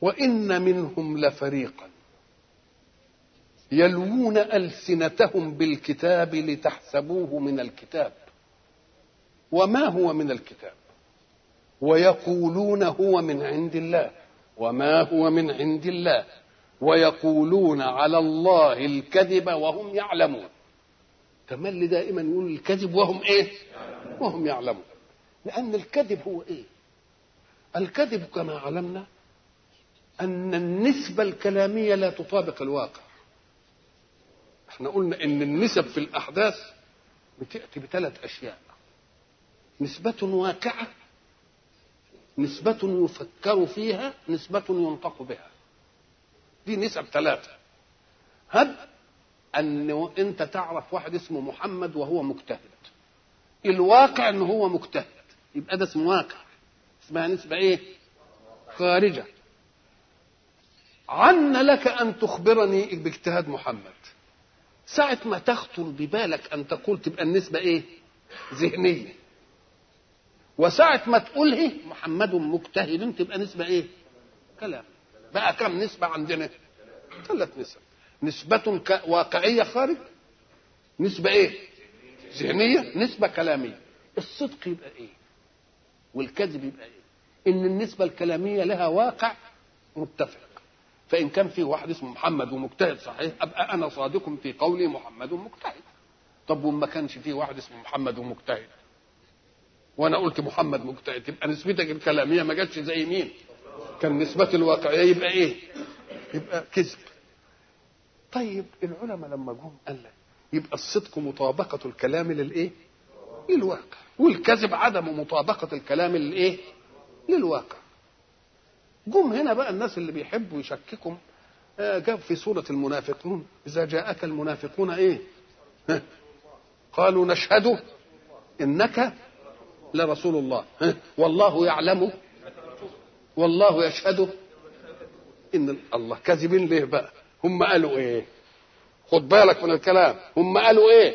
وإن منهم لفريقا يلوون ألسنتهم بالكتاب لتحسبوه من الكتاب وما هو من الكتاب ويقولون هو من عند الله وما هو من عند الله ويقولون على الله الكذب وهم يعلمون تملي دائما يقول الكذب وهم ايه وهم يعلمون لان الكذب هو ايه الكذب كما علمنا ان النسبه الكلاميه لا تطابق الواقع احنا قلنا ان النسب في الاحداث بتاتي بثلاث اشياء نسبه واقعه نسبة يفكر فيها نسبة ينطق بها دي نسب ثلاثة هب أن أنت تعرف واحد اسمه محمد وهو مجتهد الواقع أنه هو مجتهد يبقى ده اسمه واقع اسمها نسبة إيه خارجة عن لك أن تخبرني باجتهاد محمد ساعة ما تخطر ببالك أن تقول تبقى النسبة إيه ذهنية وساعة ما تقوله محمد مجتهد تبقى نسبة ايه؟ كلام بقى كم نسبة عندنا؟ ثلاث نسب نسبة واقعية خارج نسبة ايه؟ ذهنية نسبة كلامية الصدق يبقى ايه؟ والكذب يبقى ايه؟ ان النسبة الكلامية لها واقع متفق فإن كان في واحد اسمه محمد ومجتهد صحيح أبقى أنا صادق في قولي محمد مجتهد طب وما كانش في واحد اسمه محمد ومجتهد وانا قلت محمد مجتهد تبقى نسبتك الكلاميه ما جاتش زي مين كان نسبة الواقعية يبقى ايه يبقى كذب طيب العلماء لما جم قال لك يبقى الصدق مطابقة الكلام للايه للواقع والكذب عدم مطابقة الكلام للايه للواقع جم هنا بقى الناس اللي بيحبوا يشككوا آه جاب في سورة المنافقون إذا جاءك المنافقون إيه ها؟ قالوا نشهد إنك لرسول الله ها؟ والله يعلم والله يشهد ان الله كاذبين ليه بقى هم قالوا ايه خد بالك من الكلام هم قالوا ايه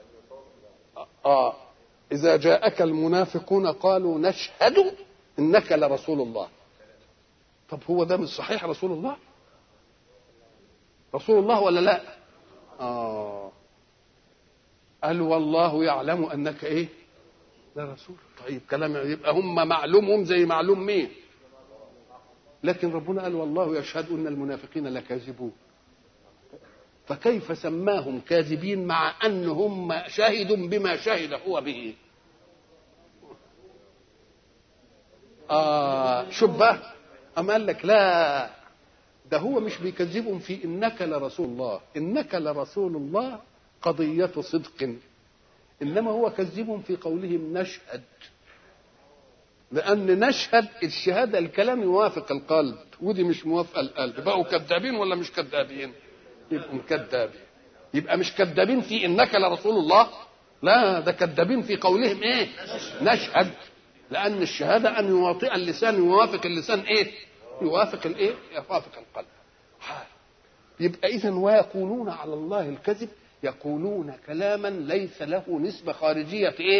اه اذا جاءك المنافقون قالوا نشهد انك لرسول الله طب هو ده مش صحيح رسول الله رسول الله ولا لا اه قال والله يعلم انك ايه لا رسول طيب كلام يبقى هم معلومهم زي معلوم مين لكن ربنا قال والله يشهد ان المنافقين لكاذبون فكيف سماهم كاذبين مع ان هم شهدوا بما شهد هو به آه شبه أم قال لك لا ده هو مش بيكذبهم في إنك لرسول الله إنك لرسول الله قضية صدق إنما هو كذبهم في قولهم نشهد لأن نشهد الشهادة الكلام يوافق القلب ودي مش موافقة القلب بقوا كذابين ولا مش كذابين يبقوا كذابين يبقى مش كذابين في إنك لرسول الله لا ده كذابين في قولهم إيه نشهد لأن الشهادة أن يواطئ اللسان يوافق اللسان إيه يوافق الإيه يوافق القلب حال يبقى إذا ويقولون على الله الكذب يقولون كلاما ليس له نسبة خارجية إيه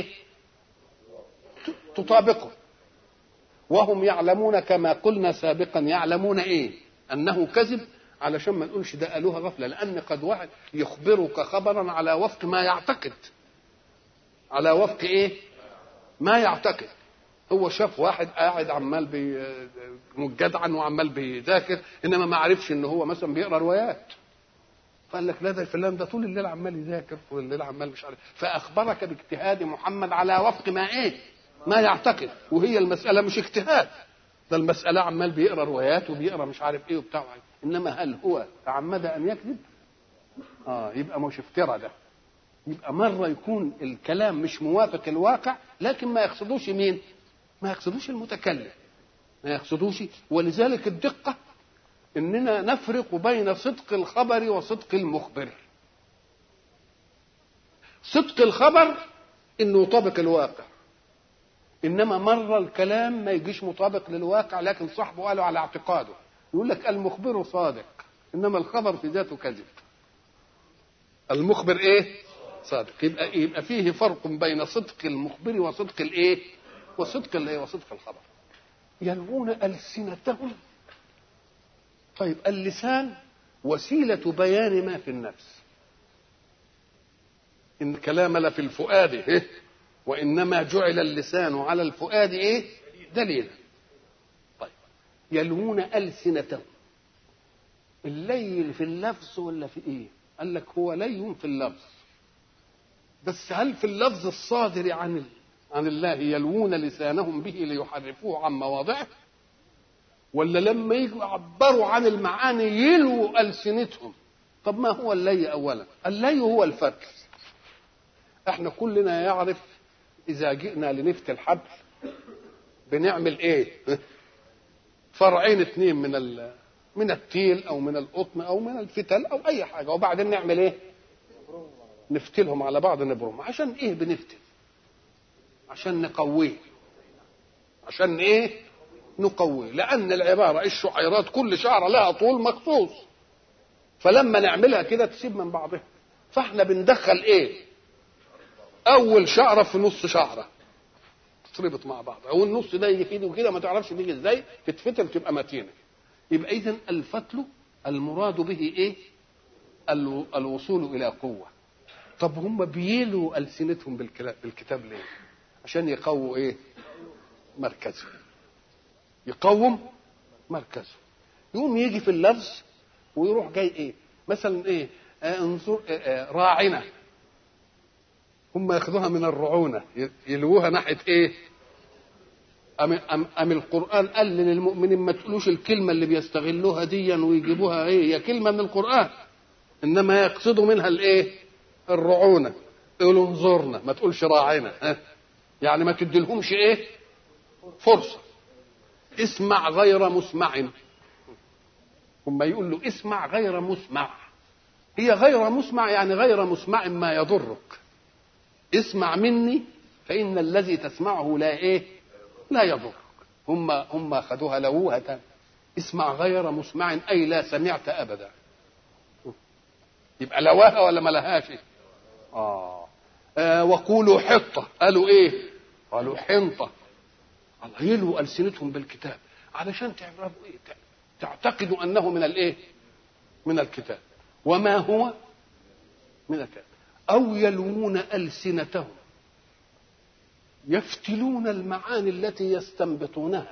تطابقه وهم يعلمون كما قلنا سابقا يعلمون ايه انه كذب علشان ما نقولش ده قالوها غفله لان قد واحد يخبرك خبرا على وفق ما يعتقد على وفق ايه ما يعتقد هو شاف واحد قاعد عمال بي مجدعا وعمال بيذاكر انما ما عرفش ان هو مثلا بيقرا روايات فقال لك لا ده الفلان ده طول الليل عمال يذاكر طول الليل عمال مش عارف فاخبرك باجتهاد محمد على وفق ما ايه ما يعتقد وهي المسألة مش اجتهاد ده المسألة عمال بيقرا روايات وبيقرا مش عارف ايه وبتاع انما هل هو تعمد ان يكذب؟ اه يبقى مش افترى ده يبقى مرة يكون الكلام مش موافق الواقع لكن ما يقصدوش مين؟ ما يقصدوش المتكلم ما يقصدوش ولذلك الدقة اننا نفرق بين صدق الخبر وصدق المخبر صدق الخبر انه يطابق الواقع انما مره الكلام ما يجيش مطابق للواقع لكن صاحبه قاله على اعتقاده يقول لك المخبر صادق انما الخبر في ذاته كذب المخبر ايه صادق يبقى يبقى فيه فرق بين صدق المخبر وصدق الايه وصدق الايه وصدق الخبر يلوون السنتهم طيب اللسان وسيلة بيان ما في النفس إن الكلام لفي الفؤاد إيه؟ وإنما جعل اللسان على الفؤاد إيه دليلا طيب يلوون ألسنتهم الليل في اللفظ ولا في إيه قال لك هو لين في اللفظ بس هل في اللفظ الصادر عن عن الله يلوون لسانهم به ليحرفوه عن مواضعه ولا لما يجوا يعبروا عن المعاني يلووا ألسنتهم طب ما هو اللي أولا اللي هو الفتل احنا كلنا يعرف إذا جئنا لنفت الحبل بنعمل ايه فرعين اثنين من ال من التيل او من القطن او من الفتل او اي حاجه وبعدين نعمل ايه نفتلهم على بعض نبرم عشان ايه بنفتل عشان نقويه عشان ايه نقويه لان العباره الشعيرات كل شعره لها طول مخصوص فلما نعملها كده تسيب من بعضها فاحنا بندخل ايه اول شعره في نص شعره تتربط مع بعض او النص ده يجي في وكده ما تعرفش بيجي ازاي تتفتل تبقى متينه يبقى اذا الفتل المراد به ايه الوصول الى قوه طب هم بيلوا السنتهم بالكتاب ليه عشان يقووا ايه مركزه يقوم مركزه يقوم يجي في اللفظ ويروح جاي ايه مثلا ايه آه انظر آه آه راعنا هم ياخذوها من الرعونه يلووها ناحيه ايه أم, أم, أم القرآن قال للمؤمنين ما تقولوش الكلمة اللي بيستغلوها ديا ويجيبوها ايه هي كلمة من القرآن إنما يقصدوا منها الايه الرعونة يقولوا انظرنا ما تقولش راعنا ها يعني ما تديلهمش ايه فرصة اسمع غير مسمع هم يقول له اسمع غير مسمع هي غير مسمع يعني غير مسمع ما يضرك اسمع مني فإن الذي تسمعه لا ايه لا يضرك هم هم خدوها لووها اسمع غير مسمع اي لا سمعت ابدا يبقى لواها ولا ما لهاش آه. آه وقولوا حطه قالوا ايه قالوا حنطه الله يلوا السنتهم بالكتاب علشان تعرفوا ايه تعتقدوا انه من الايه من الكتاب وما هو من الكتاب او يلوون السنتهم يفتلون المعاني التي يستنبطونها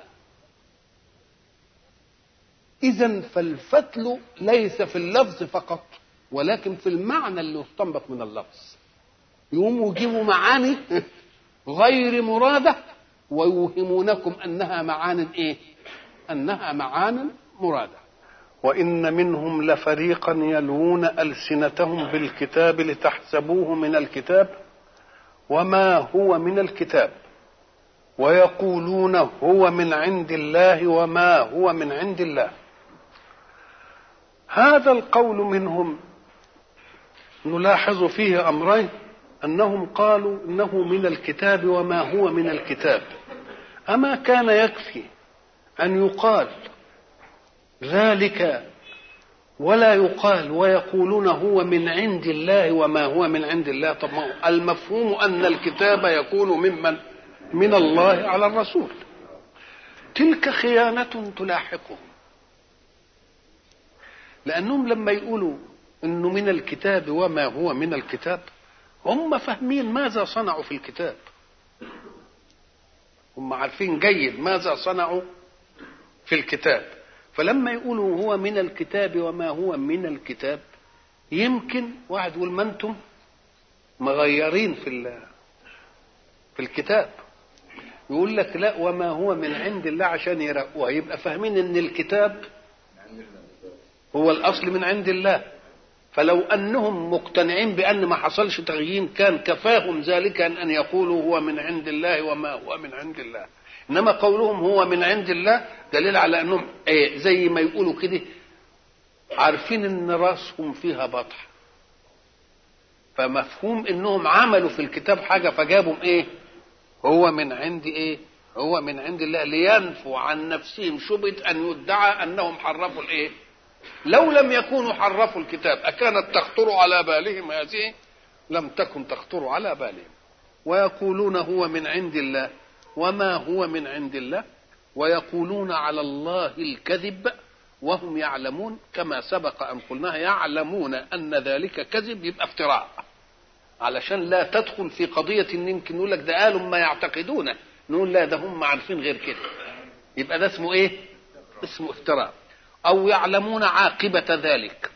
اذا فالفتل ليس في اللفظ فقط ولكن في المعنى اللي يستنبط من اللفظ يقوموا يجيبوا معاني غير مراده ويوهمونكم انها معان ايه انها معان مراده وان منهم لفريقا يلوون السنتهم بالكتاب لتحسبوه من الكتاب وما هو من الكتاب ويقولون هو من عند الله وما هو من عند الله هذا القول منهم نلاحظ فيه امرين انهم قالوا انه من الكتاب وما هو من الكتاب اما كان يكفي ان يقال ذلك ولا يقال ويقولون هو من عند الله وما هو من عند الله طب ما المفهوم ان الكتاب يكون ممن من الله على الرسول تلك خيانة تلاحقهم لأنهم لما يقولوا أنه من الكتاب وما هو من الكتاب هم فاهمين ماذا صنعوا في الكتاب هم عارفين جيد ماذا صنعوا في الكتاب فلما يقولوا هو من الكتاب وما هو من الكتاب يمكن واحد يقول ما انتم مغيرين في في الكتاب يقول لك لا وما هو من عند الله عشان يرقوها يبقى فاهمين ان الكتاب هو الاصل من عند الله فلو انهم مقتنعين بان ما حصلش تغيير كان كفاهم ذلك ان يقولوا هو من عند الله وما هو من عند الله انما قولهم هو من عند الله دليل على انهم ايه زي ما يقولوا كده عارفين ان راسهم فيها بطح فمفهوم انهم عملوا في الكتاب حاجه فجابوا ايه هو من عند ايه هو من عند الله لينفوا عن نفسهم شبهه ان يدعى انهم حرفوا الايه لو لم يكونوا حرفوا الكتاب اكانت تخطر على بالهم هذه لم تكن تخطر على بالهم ويقولون هو من عند الله وما هو من عند الله ويقولون على الله الكذب وهم يعلمون كما سبق ان قلناها يعلمون ان ذلك كذب يبقى افتراء علشان لا تدخل في قضيه ان يمكن نقول لك ده قالوا ما يعتقدونه نقول لا ده هم عارفين غير كده يبقى ده اسمه ايه؟ اسمه افتراء او يعلمون عاقبه ذلك